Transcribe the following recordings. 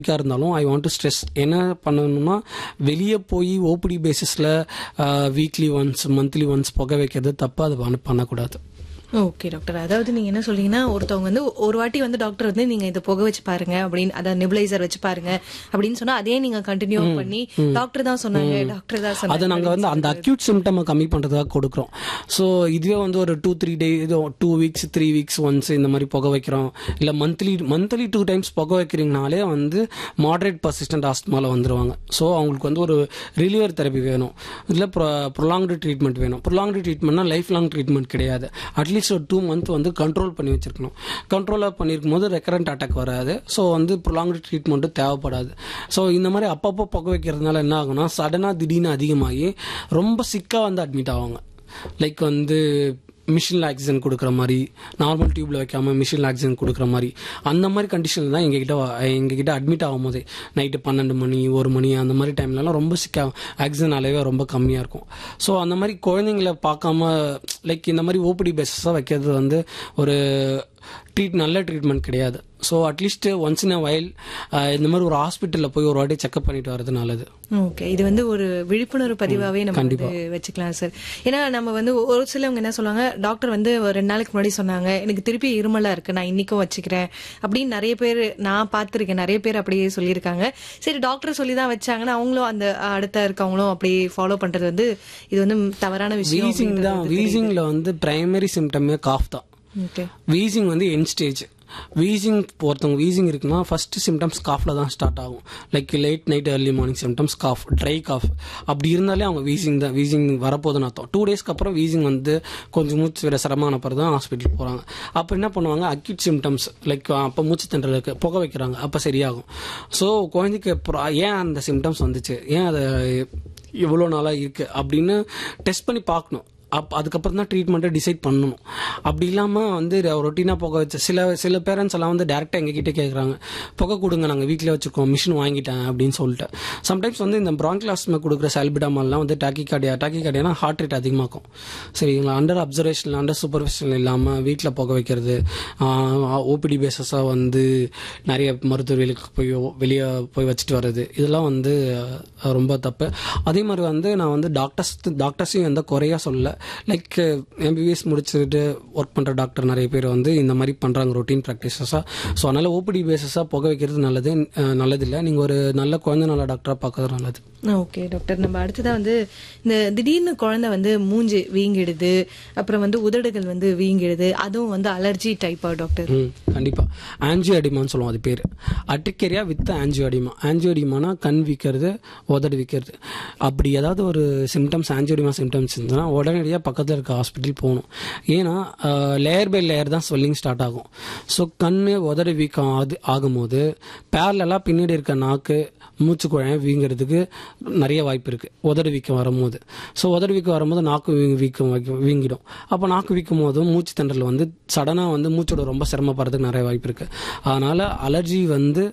டாபிக்காக இருந்தாலும் I want to stress என்ன பண்ணணும்னா வெளியே போய் ஓபிடி பேசிஸில் வீக்லி ஒன்ஸ் மந்த்லி ஒன்ஸ் புகை வைக்கிறது தப்பு அது பண்ண- பண்ணக்கூடாது ஓகே டாக்டர் அதாவது நீங்க என்ன சொல்றீங்கன்னா ஒருத்தவங்க வந்து ஒரு வாட்டி வந்து டாக்டர் வந்து நீங்க இதை புகை வச்சு பாருங்க அப்படின்னு அதாவது நெபுலைசர் வச்சு பாருங்க அப்படின்னு சொன்னா அதே நீங்க கண்டினியூ பண்ணி டாக்டர் தான் சொன்னாங்க டாக்டர் தான் அதை சொன்னாங்க நாங்கள் வந்து அந்த அக்யூட் சிம்டமை கம்மி பண்ணுறதுக்காக கொடுக்குறோம் ஸோ இதுவே வந்து ஒரு டூ த்ரீ டே இது two weeks three weeks once இந்த மாதிரி புகை வைக்கிறோம் இல்லை மந்த்லி மந்த்லி டூ டைம்ஸ் புகை வைக்கிறீங்கனாலே வந்து மாடரேட் பர்சிஸ்டன்ட் ஆஸ்துமாவில் வந்துருவாங்க ஸோ அவங்களுக்கு வந்து ஒரு ரிலீவர் தெரப்பி வேணும் இல்லை ப்ரொலாங்டு ட்ரீட்மெண்ட் வேணும் ப்ரொலாங்டு ட்ரீட்மெண்ட்னா லைஃப் லாங் ட்ரீட்மெண்ட் கிடையாது அட்லீஸ்ட் ஒரு டூ மந்த் வந்து கண்ட்ரோல் பண்ணி வச்சிருக்கணும் கண்ட்ரோலாக பண்ணியிருக்கும் போது ரெக்கரண்ட் அட்டாக் வராது ஸோ வந்து ப்ரொலாங்டு ட்ரீட்மெண்ட்டும் தேவைப்படாது ஸோ இந்த மாதிரி அப்பப்போ புகை வைக்கிறதுனால என்ன ஆகும்னா சடனாக திடீர்னு அதிகமாகி ரொம்ப சிக்காக வந்து அட்மிட் ஆவாங்க லைக் வந்து மிஷினில் ஆக்சிஜன் கொடுக்குற மாதிரி நார்மல் டியூப்ல வைக்காம மிஷினில் ஆக்சிஜன் கொடுக்குற மாதிரி அந்த மாதிரி கண்டிஷனில் தான் எங்ககிட்ட வ- எங்ககிட்ட அட்மிட் ஆகும் போதே நைட்டு பன்னெண்டு மணி ஒரு மணி அந்த மாதிரி டைம்லலாம் ரொம்ப சிக்காகும் ஆக்சிஜன் அளவே ரொம்ப கம்மியாக இருக்கும் ஸோ அந்த மாதிரி குழந்தைங்கள பார்க்காம லைக் இந்த மாதிரி ஓபிடி பேஸஸாக வைக்கிறது வந்து ஒரு ட்ரீட் நல்ல ட்ரீட்மெண்ட் கிடையாது so at least once in a while இந்த மாதிரி ஒரு ஹாஸ்பிட்டலில் போய் ஒரு வாட்டி செக்அப் பண்ணிட்டு வர்றது நல்லது ஓகே இது வந்து ஒரு விழிப்புணர்வு பதிவாவே நம்ம வந்து வச்சுக்கலாம் சார் ஏன்னா நம்ம வந்து ஒரு சிலவங்க என்ன சொல்லுவாங்க டாக்டர் வந்து ஒரு ரெண்டு நாளைக்கு முன்னாடி சொன்னாங்க எனக்கு திருப்பி இருமலா இருக்கு நான் இன்னைக்கும் வச்சுக்கிறேன் அப்படின்னு நிறைய பேர் நான் பார்த்திருக்கேன் நிறைய பேர் அப்படியே சொல்லியிருக்காங்க சரி டாக்டர் சொல்லி தான் வச்சாங்கன்னா அவங்களும் அந்த அடுத்த இருக்கவங்களும் அப்படியே ஃபாலோ பண்றது வந்து இது வந்து தவறான விஷயம் வீசிங் தான் வீசிங்கில் வந்து பிரைமரி சிம்டமே காஃப் தான் ஓகே வீசிங் வந்து என் ஸ்டேஜ் வீசிங் ஒருத்தவங்க வீசிங் இருக்குன்னா ஃபர்ஸ்ட் சிம்டம்ஸ் காஃப்ல தான் ஸ்டார்ட் ஆகும் like late night early morning symptoms cough dry cough அப்படி இருந்தாலே அவங்க வீசிங் தான் வீசிங் வரப்போகுதுன்னு அர்த்தம் டூ டேஸ்க்கு அப்புறம் வீசிங் வந்து கொஞ்சம் மூச்சு விட சிரமமான பிறகு தான் ஹாஸ்பிட்டல் போகிறாங்க அப்போ என்ன பண்ணுவாங்க அக்யூட் சிம்டம்ஸ் லைக் அப்போ மூச்சு திணறல் இருக்கு புகை வைக்கிறாங்க அப்போ சரியாகும் ஸோ குழந்தைக்கு அப்புறம் ஏன் அந்த சிம்டம்ஸ் வந்துச்சு ஏன் அதை இவ்வளோ நாளாக இருக்கு அப்படின்னு டெஸ்ட் பண்ணி பார்க்கணும் அப் அதுக்கப்புறம் தான் ட்ரீட்மெண்ட்டை டிசைட் பண்ணணும் அப்படி இல்லாமல் வந்து ரொட்டீனாக புகை வச்ச சில சில பேரண்ட்ஸ் எல்லாம் வந்து டேரெக்டாக எங்ககிட்ட கேட்குறாங்க புகை கொடுங்க நாங்கள் வீட்டில் வச்சுருக்கோம் மிஷின் வாங்கிட்டேன் அப்படின்னு சொல்லிட்டு சம்டைம்ஸ் வந்து இந்த ப்ராங்க்லாஸ்மே கொடுக்குற சால்பிடாமல்லாம் வந்து டாக்கி கார்டியா டாக்கி கார்டியானா ஹார்ட் ரேட் அதிகமாக்கும் சரிங்களா அண்டர் அப்சர்வேஷன் அண்டர் சூப்பர்விஷன் இல்லாமல் வீட்டில் புகை வைக்கிறது ஓபிடி பேசஸாக வந்து நிறைய மருத்துவர்களுக்கு போய் வெளியே போய் வச்சுட்டு வர்றது இதெல்லாம் வந்து அஹ், ரொம்ப தப்பு அதே மாதிரி வந்து நான் வந்து டாக்டர்ஸ் டாக்டர்ஸையும் எந்த குறையா சொல்லல லைக் எம்பிபிஎஸ் முடிச்சுட்டு ஒர்க் பண்ணுற டாக்டர் நிறைய பேர் வந்து இந்த மாதிரி பண்ணுறாங்க ரொட்டீன் ப்ராக்டிசஸாக ஸோ அதனால் ஓபிடி பேஸஸாக புகை வைக்கிறது நல்லது அஹ், நல்லதில்லை நீங்கள் ஒரு நல்ல குழந்தை நல்ல டாக்டராக பார்க்கறது நல்லது ஓகே டாக்டர் நம்ம அடுத்ததா வந்து இந்த திடீர்னு குழந்தை வந்து மூஞ்சி வீங்கிடுது அப்புறம் வந்து உதடுகள் வந்து வீங்கிடுது அதுவும் வந்து அலர்ஜி டைப்பா டாக்டர் ம் கண்டிப்பாக ஆன்ஜியோ அடிமான்னு சொல்லுவோம் அது பேர் அட்ரிக்கேரியா வித் ஆன்ஜியோ அடிமா ஆன்ஜியோ அடிமானா கண் விற்கிறது உதடு விற்கிறது அப்படி ஏதாவது ஒரு சிம்டம்ஸ் ஆன்ஜியோடிமா சிம்டம்ஸ் இருந்ததுன்னா உடனடியாக பக்கத்தில் இருக்க ஹாஸ்பிட்டல் போகணும் ஏன்னா லேயர் பை லேயர் தான் ஸ்வெல்லிங் ஸ்டார்ட் ஆகும் ஸோ கண் உதடு வீக்கம் ஆகுது ஆகும்போது பேரலெல்லாம் பின்னாடி இருக்க நாக்கு மூச்சு குழாய் வீங்கிறதுக்கு நிறைய வாய்ப்பு இருக்குது உதடு வீக்கம் வரும்போது ஸோ உதடு வீக்கம் வரும்போது நாக்கு வீ- வீக்கம் வைக்க- வீங்கிடும் அப்போ நாக்கு வீக்கும் போதும் மூச்சு திணறல் வந்து சடனாக வந்து மூச்சோட ரொம்ப சிரமப்படுறதுக்கு நிறைய வாய்ப்பு இருக்குது அதனால் அலர்ஜி வந்து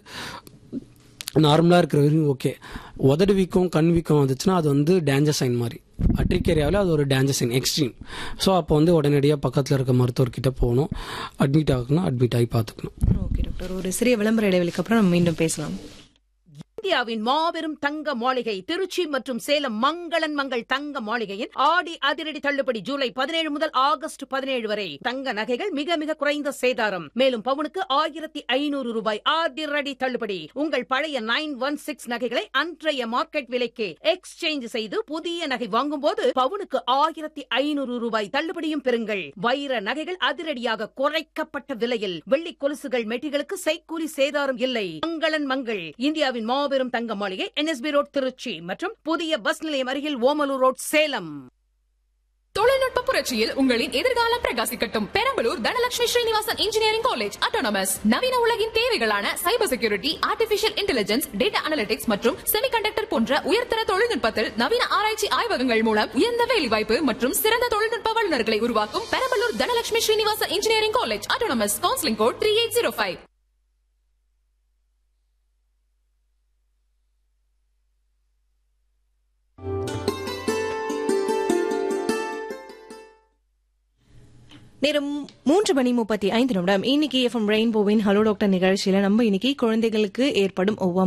நார்மலாக இருக்கிற வரைக்கும் ஓகே உதடு வீக்கம் கண் வீக்கம் வந்துச்சுன்னா அது வந்து டேஞ்சர் சைன் மாதிரி அட்ரிக் ஏரியாவில் அது ஒரு டேஞ்சர் சைன் எக்ஸ்ட்ரீம் ஸோ அப்போ வந்து உடனடியாக பக்கத்தில் இருக்க மருத்துவர்கிட்ட போகணும் அட்மிட் ஆகணும் அட்மிட் ஆகி பார்த்துக்கணும் ஓகே டாக்டர் ஒரு சிறிய விளம்பர இடைவெளிக்கு அப்புறம் நம்ம மீண்டும் பேசலாம் இந்தியாவின் மாபெரும் தங்க மாளிகை திருச்சி மற்றும் சேலம் மங்களன் மங்கள் தங்க மாளிகையின் ஆடி அதிரடி தள்ளுபடி ஜூலை பதினேழு முதல் ஆகஸ்ட் பதினேழு வரை தங்க நகைகள் மிக மிக குறைந்த சேதாரம் மேலும் பவுனுக்கு ஆயிரத்தி ஐநூறு ரூபாய் அதிரடி தள்ளுபடி உங்கள் பழைய நைன் ஒன் சிக்ஸ் நகைகளை அன்றைய மார்க்கெட் விலைக்கு எக்ஸ்சேஞ்ச் செய்து புதிய நகை வாங்கும் போது பவுனுக்கு ஆயிரத்தி ஐநூறு ரூபாய் தள்ளுபடியும் பெறுங்கள் வைர நகைகள் அதிரடியாக குறைக்கப்பட்ட விலையில் வெள்ளி கொலுசுகள் மெட்டிகளுக்கு செய்கூலி சேதாரம் இல்லை மங்களன் மங்கள் இந்தியாவின் மாபெரும் தங்க மாளிகை என்எஸ்பி ரோட் திருச்சி மற்றும் புதிய பஸ் நிலையம் அருகில் ஓமலூர் ரோட் சேலம் தொழில்நுட்ப புரட்சியில் உங்களின் எதிர்காலம் பிரகாசிக்கட்டும் Perambalur Dhanalakshmi Srinivasan engineering college autonomous நவீன உலகின் தேவைகளான cyber security artificial intelligence data analytics மற்றும் செமிகண்டக்டர் போன்ற உயர்தர தொழில்நுட்பத்தில் நவீன ஆராய்ச்சி ஆய்வகங்கள் மூலம் உயர்ந்த வேலைவாய்ப்பு மற்றும் சிறந்த தொழில்நுட்ப வல்லுநர்களை உருவாக்கும் Perambalur Dhanalakshmi Srinivasan engineering college autonomous counselling code three eight zero five நேரம் மூன்று மணி முப்பத்தி ஐந்து நிமிடம் இன்னைக்கு எஃப்எம் ரெயின்போவின் ஹலோ டாக்டர் நிகழ்ச்சியில நம்ம இன்னைக்கு குழந்தைகளுக்கு ஏற்படும் ஒவ்வாமை